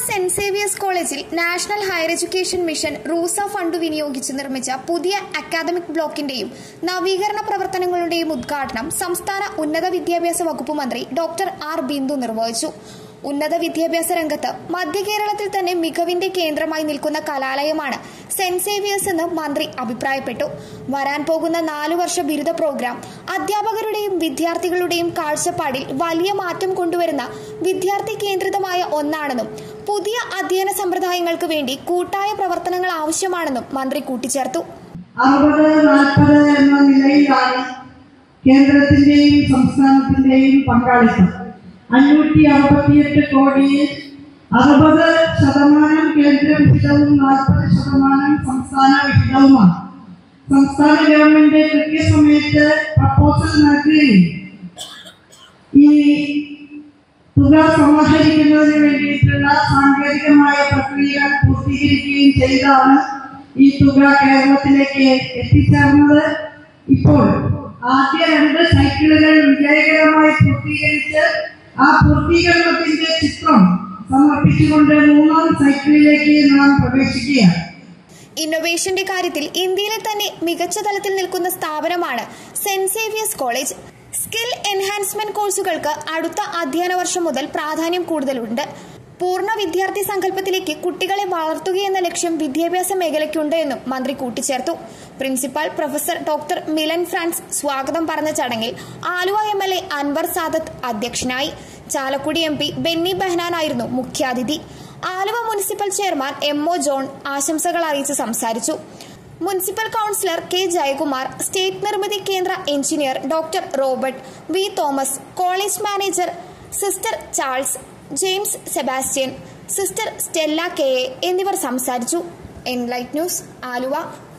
saint Xavier's കോളേജിൽ national higher education mission RUSA fund വിനിയോഗിച്ച് നിർമ്മിച്ച പുതിയ അക്കാദമിക് ബ്ലോക്കിന്റെയും നവീകരണ പ്രവർത്തനങ്ങളുടെയും ഉദ്ഘാടനം സംസ്ഥാന ഉന്നത വിദ്യാഭ്യാസ വകുപ്പ് മന്ത്രി ഡോക്ടർ ആർ ബിന്ദു നിർവഹിച്ചു ഉന്നത വിദ്യാഭ്യാസ രംഗത്ത് മധ്യ കേരളത്തിൽ തന്നെ മികവിന്റെ കേന്ദ്രമായി നിൽക്കുന്ന കലാലയമാണ് സെന്റ് സേവിയേഴ്സ് എന്ന് മന്ത്രി അഭിപ്രായപ്പെട്ടു വരാൻ പോകുന്ന നാലു വർഷ ബിരുദ പ്രോഗ്രാം അധ്യാപകരുടെയും വിദ്യാർത്ഥികളുടെയും കാഴ്ചപ്പാടിൽ വലിയ മാറ്റം കൊണ്ടുവരുന്ന വിദ്യാർത്ഥി കേന്ദ്രിതമായ ഒന്നാണെന്നും പുതിയ അധ്യയന സമ്പ്രദായങ്ങൾക്ക് വേണ്ടി കൂട്ടായ പ്രവർത്തനങ്ങൾ ആവശ്യമാണെന്നും മന്ത്രി കൂട്ടിച്ചേർത്തു അറുപത് നാൽപ്പത് എന്ന നിലയിലാണ് കേന്ദ്രത്തിന്റെയും സംസ്ഥാനത്തിന്റെയും പങ്കാളിത്തം അഞ്ഞൂറ്റി അറുപത്തിയെട്ട് കോടിയിൽ അറുപത് ശതമാനം കേന്ദ്ര വിഹിതവും നാൽപ്പത് ശതമാനം സംസ്ഥാന വിഹിതവുമാണ് സംസ്ഥാന ഗവൺമെന്റ് കൃത്യസമയത്ത് പ്രപ്പോസൽ നൽകുകയും ഈ തുക സമാഹരിക്കുന്നതിന് വേണ്ടിയിട്ടുള്ള സാങ്കേതികമായ പ്രക്രിയകൾ പൂർത്തീകരിക്കുകയും ചെയ്താണ് ഈ തുക കേരളത്തിലേക്ക് എത്തിച്ചേർന്നത് ഇപ്പോൾ ആദ്യ രണ്ട് സൈക്കിളുകൾ വിജയകരമായി പൂർത്തീകരിച്ച് ആ പൂർത്തീകരണത്തിന്റെ ചിത്രം സമർപ്പിച്ചുകൊണ്ട് മൂന്നാം സൈക്കിളിലേക്ക് നാം പ്രവേശിക്കുകയാണ് ഇന്നൊവേഷന്റെ കാര്യത്തിൽ ഇന്ത്യയിലെ തന്നെ മികച്ച തലത്തിൽ നിൽക്കുന്ന സ്ഥാപനമാണ് Saint Xavier's college skill enhancement കോഴ്സുകൾക്ക് അടുത്ത അധ്യയന വർഷം മുതൽ പ്രാധാന്യം കൂടുതലുണ്ട് പൂർണ്ണ വിദ്യാർത്ഥി സങ്കല്പത്തിലേക്ക് കുട്ടികളെ വളർത്തുകയെന്ന ലക്ഷ്യം വിദ്യാഭ്യാസ മേഖലയ്ക്കുണ്ട് എന്നും മന്ത്രി കൂട്ടിച്ചേർത്തു principal professor doctor Milan Frans സ്വാഗതം പറഞ്ഞ ചടങ്ങിൽ Aluva M L A Anwar Sadath അധ്യക്ഷനായി ചാലക്കുടി എം പി ബെന്നി ബെഹനാനായിരുന്നു മുഖ്യാതിഥി Aluva municipal chairman M O John ആശംസകൾ അറിയിച്ച് സംസാരിച്ചു municipal councillor K Jayakumar state Nirmithi Kendra engineer doctor Robert V Thomas college manager sister Charles James Sebastian sister Stella K A എന്നിവർ സംസാരിച്ചു എൻലൈറ്റ് ന്യൂസ് ആലുവ